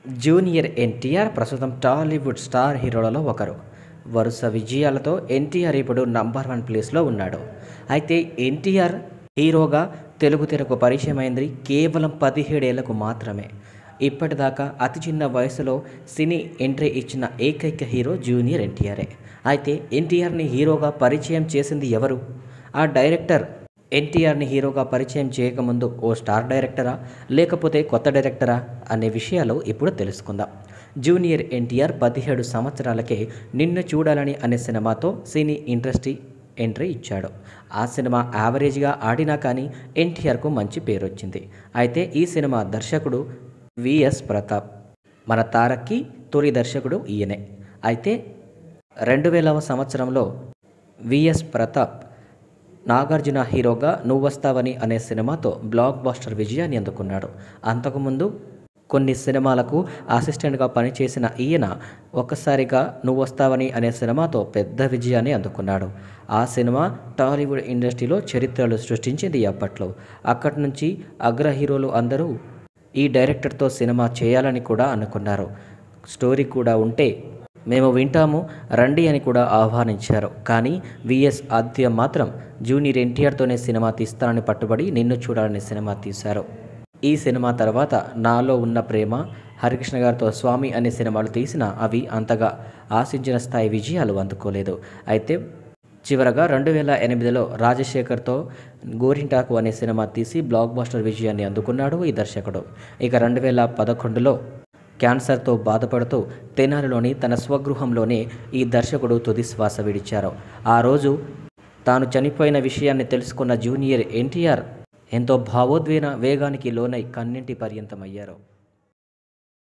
junior NTR ప్రస్తుతం Tollywood star హీరోలలో ఒకరు వరుస విజయాలతో ఎన్టీఆర్ ఇప్పుడు నంబర్ వన్ ప్లేస్లో ఉన్నాడు అయితే ఎన్టీఆర్ హీరోగా తెలుగు తెరకు పరిచయమైంది కేవలం పదిహేడేళ్లకు మాత్రమే ఇప్పటిదాకా అతి చిన్న వయసులో సినీ ఎంట్రీ ఇచ్చిన ఏకైక హీరో జూనియర్ ఎన్టీఆరే అయితే ఎన్టీఆర్ని హీరోగా పరిచయం చేసింది ఎవరు ఆ డైరెక్టర్ ఎన్టీఆర్ని హీరోగా పరిచయం చేయకముందు ఓ స్టార్ డైరెక్టరా లేకపోతే కొత్త డైరెక్టరా అనే విషయాలు ఇప్పుడు తెలుసుకుందాం జూనియర్ ఎన్టీఆర్ పదిహేడు సంవత్సరాలకే నిన్ను చూడాలని అనే సినిమాతో సినీ ఇండస్ట్రీ ఎంట్రీ ఇచ్చాడు ఆ సినిమా యావరేజ్గా ఆడినా కానీ ఎన్టీఆర్కు మంచి పేరు వచ్చింది అయితే ఈ సినిమా దర్శకుడు విఎస్ ప్రతాప్ మన తారక్కి తొలి దర్శకుడు ఈయనే అయితే రెండు వేలవ సంవత్సరంలో విఎస్ ప్రతాప్ నాగార్జున హీరోగా నువ్వు వస్తావని అనే సినిమాతో బ్లాక్ బాస్టర్ విజయాన్ని అందుకున్నాడు అంతకుముందు కొన్ని సినిమాలకు అసిస్టెంట్గా పనిచేసిన ఈయన ఒక్కసారిగా నువ్వు వస్తావని అనే సినిమాతో పెద్ద విజయాన్ని అందుకున్నాడు ఆ సినిమా టాలీవుడ్ ఇండస్ట్రీలో చరిత్రలు సృష్టించింది అప్పట్లో అక్కడి నుంచి అగ్ర హీరోలు అందరూ ఈ డైరెక్టర్తో సినిమా చేయాలని కూడా అనుకున్నారు స్టోరీ కూడా ఉంటే మేము వింటాము రండి అని కూడా ఆహ్వానించారు కానీ విఎస్ ఆదిత్య మాత్రం జూనియర్ ఎన్టీఆర్తోనే సినిమా తీస్తానని పట్టుబడి నిన్ను చూడాలని సినిమా తీశారు ఈ సినిమా తర్వాత నాలో ఉన్న ప్రేమ హరికృష్ణ గారితో స్వామి అనే సినిమాలు తీసినా అవి అంతగా ఆశించిన స్థాయి విజయాలు అందుకోలేదు అయితే చివరగా రెండు వేల ఎనిమిదిలో రాజశేఖర్తో గోరింటాకు అనే సినిమా తీసి బ్లాక్ బాస్టర్ విజయాన్ని అందుకున్నాడు ఈ దర్శకుడు ఇక రెండు వేల పదకొండులో క్యాన్సర్తో బాధపడుతూ తెనాలిలోని తన స్వగృహంలోనే ఈ దర్శకుడు తుది శ్వాస విడిచారు ఆ రోజు తాను చనిపోయిన విషయాన్ని తెలుసుకున్న జూనియర్ ఎన్టీఆర్ ఎంతో భావోద్వేన వేగానికి లోనై కన్నింటి పర్యంతమయ్యారు